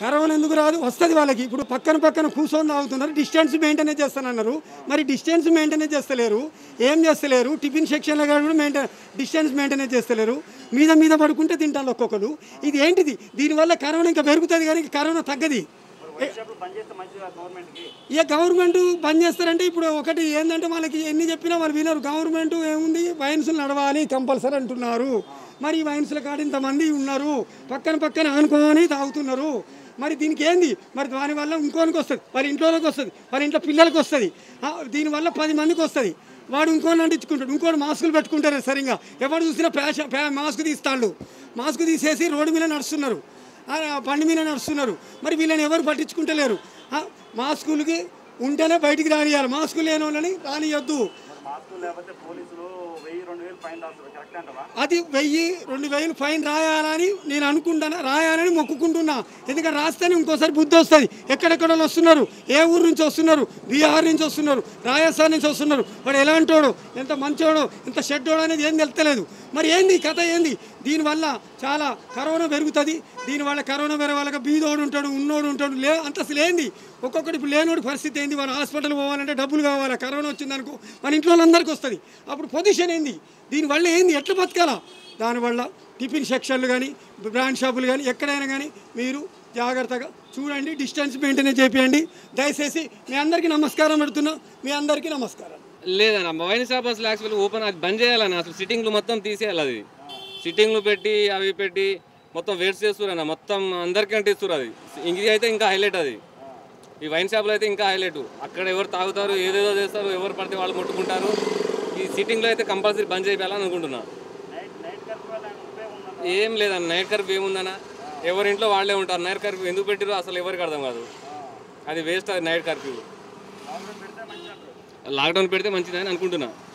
corona ఎందుకు రాదు వస్తుంది వాళ్ళకి ఇప్పుడు పక్కన పక్కన కూర్చొని తాగుతున్నారు డిస్టెన్స్ మెయింటైన్ చేస్తానన్నారు మరి డిస్టెన్స్ మెయింటైన్ చేస్తలేరు ఏం చేస్తలేరు టిఫిన్ సెక్షన్లో కూడా మెయింటైన్ డిస్టెన్స్ మెయింటైన్ చేస్తలేరు మీద మీద పడుకుంటే తింటారు ఒక్కొక్కరు ఇది ఏంటిది దీనివల్ల కరోనా ఇంకా పెరుగుతుంది కానీ కరోనా తగ్గది ఇక గవర్నమెంట్ బంద్ చేస్తారంటే ఇప్పుడు ఒకటి ఏంటంటే వాళ్ళకి ఎన్ని చెప్పినా వాళ్ళు వినరు గవర్నమెంట్ ఏముంది వైన్స్ నడవాలి కంపల్సరీ అంటున్నారు మరి ఈ వైన్స్ల కాడ ఇంతమంది ఉన్నారు పక్కన పక్కన ఆనుకొని తాగుతున్నారు మరి దీనికి ఏంది మరి దానివల్ల ఇంకోనికి వస్తుంది వాళ్ళ ఇంట్లోకి వస్తుంది వాళ్ళ ఇంట్లో పిల్లలకి వస్తుంది ఆ, దీనివల్ల పది మందికి వస్తుంది వాడు ఇంకోని అంటించుకుంటాడు ఇంకోటి మాస్కులు పెట్టుకుంటారు సరిగా ఎవరు చూసినా ప్యాష ప్యా మాస్క్ తీస్తాడు మాస్క్ తీసేసి రోడ్డు మీద నడుస్తున్నారు ఆ, బండి మీద నడుస్తున్నారు మరి వీళ్ళని ఎవరు పట్టించుకుంటలేరు ఆ, మాస్కులకి ఉంటేనే బయటికి రానియాలి మాస్కులు లేని వాళ్ళని రానియొద్దు మాస్కులు లేకపోతే పోలీసులు వెయ్యి రెండు వేలు ఫైన్ రాస్తారు కరెక్ట్ అంటావా అది వెయ్యి రెండు వేలు ఫైన్ రాయాలని నేను అనుకుంటాను రాయాలని మొక్కుకుంటున్నా ఎందుకంటే రాస్తేనే ఇంకోసారి బుద్ధి వస్తుంది ఎక్కడెక్కడ వాళ్ళు వస్తున్నారు ఏ ఊరు నుంచి వస్తున్నారు బీహార్ నుంచి వస్తున్నారు రాజస్థాన్ నుంచి వస్తున్నారు వాడు ఎలాంటోడు ఎంత మంచోడో ఎంత షెడ్డోడో అనేది ఏం తెలుస్తలేదు మరి ఏంది కథ ఏంది దీనివల్ల చాలా కరోనా పెరుగుతుంది దీనివల్ల కరోనా పెరగ వాళ్ళకి బీదోడు ఉంటాడు ఉన్నోడు ఉంటాడు లే అంత అసలు ఏంది ఒక్కొక్కటి ఇప్పుడు లేనోడి పరిస్థితి ఏంది వాడు హాస్పిటల్ పోవాలంటే డబ్బులు కావాలి కరోనా వచ్చిందనుకో మన ఇంట్లో వాళ్ళందరికీ వస్తుంది అప్పుడు పొజిషన్ ఏంది దీనివల్ల ఏంది ఎట్లా బతకాలా దానివల్ల టిఫిన్ సెక్షన్లు కానీ బ్రాండ్ షాపులు కానీ ఎక్కడైనా కానీ మీరు జాగ్రత్తగా చూడండి డిస్టెన్స్ మెయింటైన్ చేపియండి దయచేసి మీ అందరికీ నమస్కారం పెడుతున్నా మీ అందరికీ నమస్కారం లేదన్న వైన్ షాప్ అసలు యాక్చువల్లీ ఓపెన్ అది బంద్ చేయాలన్న అసలు సిట్టింగ్లు మొత్తం తీసేయాలి అది సిట్టింగ్లు పెట్టి అవి పెట్టి మొత్తం వేస్ట్ చేస్తున్నారు మొత్తం అందరికీ అంటిస్తారు అది ఇది అయితే ఇంకా హైలైట్ అది ఈ వైన్ షాప్లో అయితే ఇంకా హైలైట్ అక్కడ ఎవరు తాగుతారు ఏదేదో చేస్తారు ఎవరు పడితే వాళ్ళు ముట్టుకుంటారు ఈ సిట్టింగ్లో అయితే కంపల్సరీ బంద్ చేయాలని అనుకుంటున్నా నైట్ నైట్ కర్ఫ్యూ వల్ల ఏమైనా ఉపయోగం ఉందా ఏం లేదన్న నైట్ కర్ఫ్యూ ఏముందన్న ఎవరింట్లో వాళ్ళే ఉంటారు నైట్ కర్ఫ్యూ ఎందుకు పెట్టిరో అసలు ఎవరికి అర్థం కాదు అది వేస్ట్ అది నైట్ కర్ఫ్యూ లాక్డౌన్ పెడితే మంచిది అంటారు లాక్డౌన్ పెడితే మంచిదని అనుకుంటున్నా